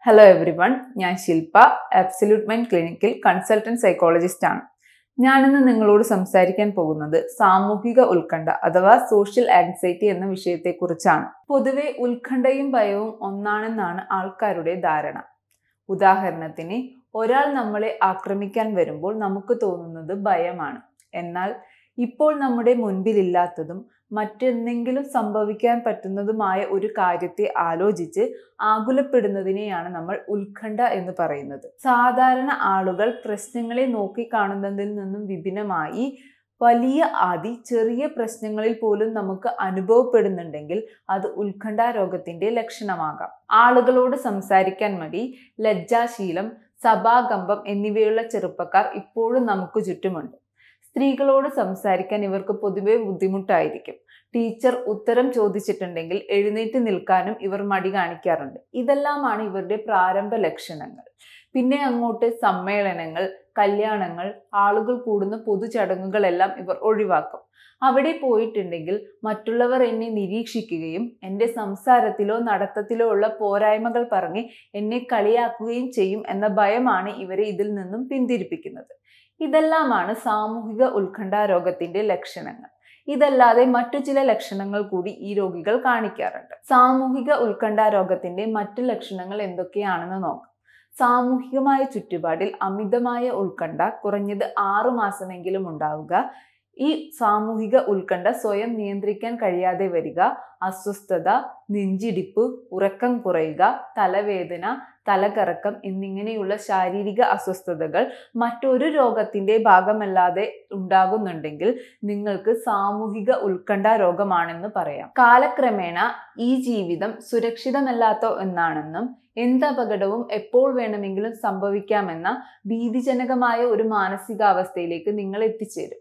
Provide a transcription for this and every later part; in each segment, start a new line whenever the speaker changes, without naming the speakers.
hello everyone ഞാൻ Shilpa Absolute Mind ക്ലിനിക്കിൽ consultant psychologist ആണ് ഞാനിന്ന് നിങ്ങളോട് സംസാരിക്കാൻ പോകുന്നത് സാമൂഹിക ഉത്കണ്ഠ അഥവാ സോഷ്യൽ ആങ്സൈറ്റി എന്ന വിഷയത്തെക്കുറിച്ചാണ് പൊതുവെ ഉത്കണ്ഠയും ഭയവും ഒന്നാണെന്നാണ് ആൾക്കാരുടെ ധാരണ ഉദാഹരണത്തിന് ഒരാൾ നമ്മളെ ആക്രമിക്കാൻ വരുമ്പോൾ നമുക്ക് തോന്നുന്നത് ഭയമാണ് എന്നാൽ ഇപ്പോൾ നമ്മുടെ മുൻപിലില്ലാത്തതും മറ്റെന്തെങ്കിലും സംഭവിക്കാൻ പറ്റുന്നതുമായ ഒരു കാര്യത്തെ ആലോചിച്ച് ആകുലപ്പെടുന്നതിനെയാണ് നമ്മൾ ഉത്കണ്ഠ എന്ന് പറയുന്നത് സാധാരണ ആളുകൾ പ്രശ്നങ്ങളെ നോക്കിക്കാണുന്നതിൽ നിന്നും വിഭിന്നമായി വലിയ ആദി ചെറിയ പ്രശ്നങ്ങളിൽ പോലും നമുക്ക് അനുഭവപ്പെടുന്നുണ്ടെങ്കിൽ അത് ഉത്കണ്ഠാരോഗത്തിന്റെ ലക്ഷണമാകാം ആളുകളോട് സംസാരിക്കാൻ മടി ലജ്ജാശീലം സഭാകമ്പം എന്നിവയുള്ള ചെറുപ്പക്കാർ ഇപ്പോഴും നമുക്ക് ചുറ്റുമുണ്ട് സ്ത്രീകളോട് സംസാരിക്കാൻ ഇവർക്ക് പൊതുവെ ബുദ്ധിമുട്ടായിരിക്കും ടീച്ചർ ഉത്തരം ചോദിച്ചിട്ടുണ്ടെങ്കിൽ എഴുന്നേറ്റ് നിൽക്കാനും ഇവർ മടി കാണിക്കാറുണ്ട് ഇതെല്ലാമാണ് ഇവരുടെ പ്രാരംഭ ലക്ഷണങ്ങൾ പിന്നെ അങ്ങോട്ട് സമ്മേളനങ്ങൾ കല്യാണങ്ങൾ ആളുകൾ കൂടുന്ന പൊതുചടങ്ങുകളെല്ലാം ഇവർ ഒഴിവാക്കും അവിടെ പോയിട്ടുണ്ടെങ്കിൽ മറ്റുള്ളവർ എന്നെ നിരീക്ഷിക്കുകയും എൻ്റെ സംസാരത്തിലോ നടത്തത്തിലോ ഉള്ള പോരായ്മകൾ പറഞ്ഞ് എന്നെ കളിയാക്കുകയും ചെയ്യും എന്ന ഭയമാണ് ഇവരെ ഇതിൽ നിന്നും പിന്തിരിപ്പിക്കുന്നത് ഇതെല്ലാമാണ് സാമൂഹിക ഉത്കണ്ഠാരോഗത്തിന്റെ ലക്ഷണങ്ങൾ ഇതല്ലാതെ മറ്റു ചില ലക്ഷണങ്ങൾ കൂടി ഈ രോഗികൾ കാണിക്കാറുണ്ട് സാമൂഹിക ഉത്കണ്ഠാരോഗത്തിന്റെ മറ്റു ലക്ഷണങ്ങൾ എന്തൊക്കെയാണെന്ന് നോക്കാം സാമൂഹികമായ ചുറ്റുപാടിൽ അമിതമായ ഉത്കണ്ഠ കുറഞ്ഞത് ആറു മാസമെങ്കിലും ഉണ്ടാവുക ഈ സാമൂഹിക ഉത്കണ്ഠ സ്വയം നിയന്ത്രിക്കാൻ കഴിയാതെ വരിക അസ്വസ്ഥത നെഞ്ചിടിപ്പ് ഉറക്കം കുറയുക തലവേദന തലകറക്കം എന്നിങ്ങനെയുള്ള ശാരീരിക അസ്വസ്ഥതകൾ മറ്റൊരു രോഗത്തിന്റെ ഭാഗമല്ലാതെ ഉണ്ടാകുന്നുണ്ടെങ്കിൽ നിങ്ങൾക്ക് സാമൂഹിക ഉത്കണ്ഠ രോഗമാണെന്ന് പറയാം കാലക്രമേണ ഈ ജീവിതം സുരക്ഷിതമല്ലാത്ത എന്നാണെന്നും എന്ത് അപകടവും എപ്പോൾ വേണമെങ്കിലും സംഭവിക്കാമെന്ന ഭീതിജനകമായ ഒരു മാനസികാവസ്ഥയിലേക്ക് നിങ്ങൾ എത്തിച്ചേരും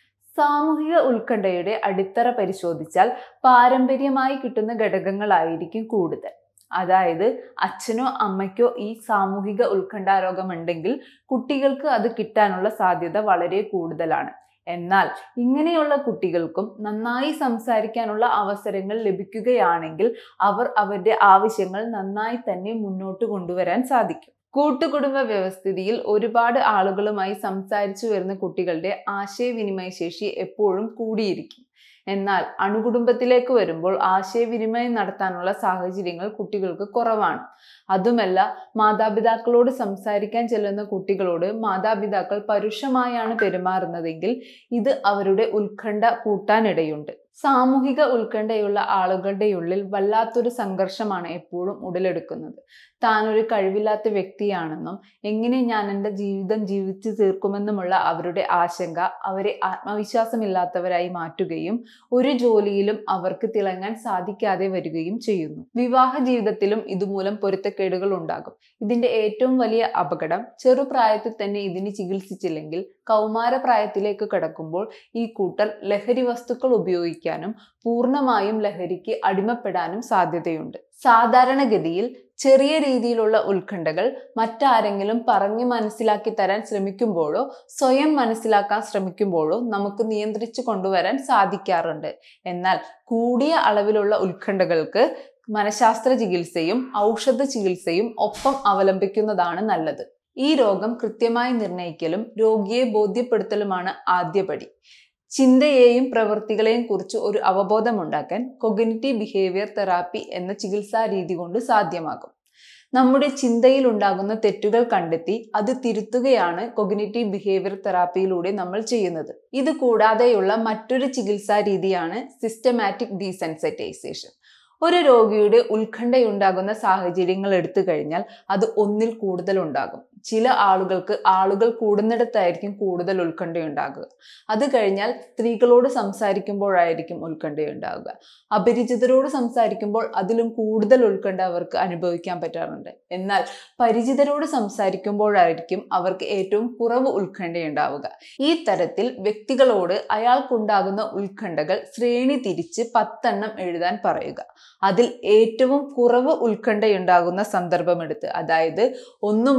സാമൂഹിക ഉത്കണ്ഠയുടെ അടിത്തറ പരിശോധിച്ചാൽ പാരമ്പര്യമായി കിട്ടുന്ന ഘടകങ്ങളായിരിക്കും കൂടുതൽ അതായത് അച്ഛനോ അമ്മയ്ക്കോ ഈ സാമൂഹിക ഉത്കണ്ഠാരോഗമുണ്ടെങ്കിൽ കുട്ടികൾക്ക് അത് കിട്ടാനുള്ള സാധ്യത വളരെ കൂടുതലാണ് എന്നാൽ ഇങ്ങനെയുള്ള കുട്ടികൾക്കും നന്നായി സംസാരിക്കാനുള്ള അവസരങ്ങൾ ലഭിക്കുകയാണെങ്കിൽ അവർ അവരുടെ ആവശ്യങ്ങൾ നന്നായി തന്നെ മുന്നോട്ട് കൊണ്ടുവരാൻ സാധിക്കും കൂട്ടുകുടുംബ വ്യവസ്ഥിതിയിൽ ഒരുപാട് ആളുകളുമായി സംസാരിച്ചു വരുന്ന കുട്ടികളുടെ ആശയവിനിമയ ശേഷി എപ്പോഴും കൂടിയിരിക്കും എന്നാൽ അണുകുടുംബത്തിലേക്ക് വരുമ്പോൾ ആശയവിനിമയം നടത്താനുള്ള സാഹചര്യങ്ങൾ കുട്ടികൾക്ക് കുറവാണ് അതുമല്ല മാതാപിതാക്കളോട് സംസാരിക്കാൻ ചെല്ലുന്ന കുട്ടികളോട് മാതാപിതാക്കൾ പരുഷമായാണ് പെരുമാറുന്നതെങ്കിൽ ഇത് അവരുടെ ഉത്കണ്ഠ കൂട്ടാനിടയുണ്ട് സാമൂഹിക ഉത്കണ്ഠയുള്ള ആളുകളുടെ ഉള്ളിൽ വല്ലാത്തൊരു സംഘർഷമാണ് എപ്പോഴും ഉടലെടുക്കുന്നത് താൻ ഒരു കഴിവില്ലാത്ത വ്യക്തിയാണെന്നും എങ്ങനെ ഞാൻ എൻ്റെ ജീവിതം ജീവിച്ചു തീർക്കുമെന്നുമുള്ള അവരുടെ ആശങ്ക അവരെ ആത്മവിശ്വാസമില്ലാത്തവരായി മാറ്റുകയും ഒരു ജോലിയിലും അവർക്ക് തിളങ്ങാൻ സാധിക്കാതെ വരികയും ചെയ്യുന്നു വിവാഹ ജീവിതത്തിലും ഇതുമൂലം പൊരുത്തക്കേടുകൾ ഉണ്ടാകും ഇതിന്റെ ഏറ്റവും വലിയ അപകടം ചെറുപ്രായത്തിൽ തന്നെ ഇതിന് ചികിത്സിച്ചില്ലെങ്കിൽ കൗമാരപ്രായത്തിലേക്ക് കടക്കുമ്പോൾ ഈ കൂട്ടർ ലഹരി വസ്തുക്കൾ ഉപയോഗിക്കാനും പൂർണ്ണമായും ലഹരിക്ക് അടിമപ്പെടാനും സാധ്യതയുണ്ട് സാധാരണഗതിയിൽ ചെറിയ രീതിയിലുള്ള ഉത്കണ്ഠകൾ മറ്റാരെങ്കിലും പറഞ്ഞു മനസ്സിലാക്കി തരാൻ ശ്രമിക്കുമ്പോഴോ സ്വയം മനസ്സിലാക്കാൻ ശ്രമിക്കുമ്പോഴോ നമുക്ക് നിയന്ത്രിച്ചു കൊണ്ടുവരാൻ സാധിക്കാറുണ്ട് എന്നാൽ കൂടിയ അളവിലുള്ള ഉത്കണ്ഠകൾക്ക് മനഃശാസ്ത്ര ചികിത്സയും ഔഷധ ചികിത്സയും ഒപ്പം അവലംബിക്കുന്നതാണ് നല്ലത് ഈ രോഗം കൃത്യമായി നിർണ്ണയിക്കലും രോഗിയെ ബോധ്യപ്പെടുത്തലുമാണ് ആദ്യപടി ചിന്തയെയും പ്രവൃത്തികളെയും കുറിച്ച് ഒരു അവബോധമുണ്ടാക്കാൻ കൊഗ്നിറ്റീവ് ബിഹേവിയർ തെറാപ്പി എന്ന ചികിത്സാ രീതി കൊണ്ട് സാധ്യമാകും നമ്മുടെ ചിന്തയിൽ ഉണ്ടാകുന്ന തെറ്റുകൾ കണ്ടെത്തി അത് തിരുത്തുകയാണ് കൊഗ്നിറ്റീവ് ബിഹേവിയർ തെറാപ്പിയിലൂടെ നമ്മൾ ചെയ്യുന്നത് ഇത് കൂടാതെയുള്ള മറ്റൊരു ചികിത്സാ രീതിയാണ് സിസ്റ്റമാറ്റിക് ഡീസെൻസൈറ്റൈസേഷൻ ഒരു രോഗിയുടെ ഉത്കണ്ഠയുണ്ടാകുന്ന സാഹചര്യങ്ങൾ എടുത്തു കഴിഞ്ഞാൽ അത് ഒന്നിൽ കൂടുതൽ ഉണ്ടാകും ചില ആളുകൾക്ക് ആളുകൾ കൂടുന്നിടത്തായിരിക്കും കൂടുതൽ ഉത്കണ്ഠയുണ്ടാകുക അത് കഴിഞ്ഞാൽ സ്ത്രീകളോട് സംസാരിക്കുമ്പോഴായിരിക്കും ഉത്കണ്ഠയുണ്ടാവുക അപരിചിതരോട് സംസാരിക്കുമ്പോൾ അതിലും കൂടുതൽ ഉത്കണ്ഠ അവർക്ക് അനുഭവിക്കാൻ പറ്റാറുണ്ട് എന്നാൽ പരിചിതരോട് സംസാരിക്കുമ്പോഴായിരിക്കും അവർക്ക് ഏറ്റവും കുറവ് ഉത്കണ്ഠയുണ്ടാവുക ഈ തരത്തിൽ വ്യക്തികളോട് അയാൾക്കുണ്ടാകുന്ന ഉത്കണ്ഠകൾ ശ്രേണി തിരിച്ച് പത്തെണ്ണം എഴുതാൻ പറയുക അതിൽ ഏറ്റവും കുറവ് ഉത്കണ്ഠയുണ്ടാകുന്ന സന്ദർഭമെടുത്ത് അതായത് ഒന്ന് മുതൽ പത്ത്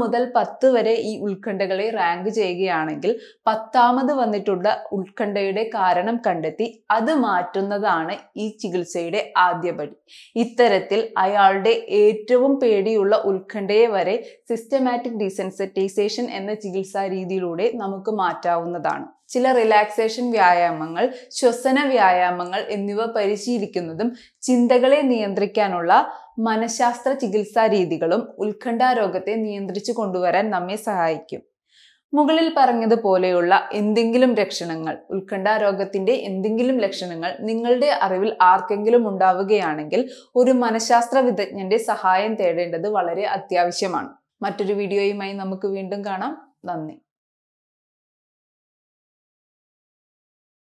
പത്ത് വരെ ഈ ഉത്കണ്ഠകളെ റാങ്ക് ചെയ്യുകയാണെങ്കിൽ പത്താമത് വന്നിട്ടുള്ള ഉത്കണ്ഠയുടെ കാരണം കണ്ടെത്തി അത് മാറ്റുന്നതാണ് ഈ ചികിത്സയുടെ ആദ്യപടി ഇത്തരത്തിൽ അയാളുടെ ഏറ്റവും പേടിയുള്ള ഉത്കണ്ഠയെ വരെ സിസ്റ്റമാറ്റിക് ഡീസെൻസിറ്റൈസേഷൻ എന്ന ചികിത്സാ രീതിയിലൂടെ നമുക്ക് മാറ്റാവുന്നതാണ് ചില റിലാക്സേഷൻ വ്യായാമങ്ങൾ ശ്വസന വ്യായാമങ്ങൾ എന്നിവ പരിശീലിക്കുന്നതും ചിന്തകളെ നിയന്ത്രിക്കാനുള്ള മനഃശാസ്ത്ര ചികിത്സാ രീതികളും ഉത്കണ്ഠാ രോഗത്തെ നിയന്ത്രിച്ചു കൊണ്ടുവരാൻ നമ്മെ സഹായിക്കും മുകളിൽ പറഞ്ഞതുപോലെയുള്ള എന്തെങ്കിലും ലക്ഷണങ്ങൾ ഉത്കണ്ഠാ രോഗത്തിന്റെ എന്തെങ്കിലും ലക്ഷണങ്ങൾ നിങ്ങളുടെ അറിവിൽ ആർക്കെങ്കിലും ഉണ്ടാവുകയാണെങ്കിൽ ഒരു മനഃശാസ്ത്ര വിദഗ്ധന്റെ സഹായം തേടേണ്ടത് വളരെ അത്യാവശ്യമാണ് മറ്റൊരു വീഡിയോയുമായി നമുക്ക് വീണ്ടും കാണാം നന്ദി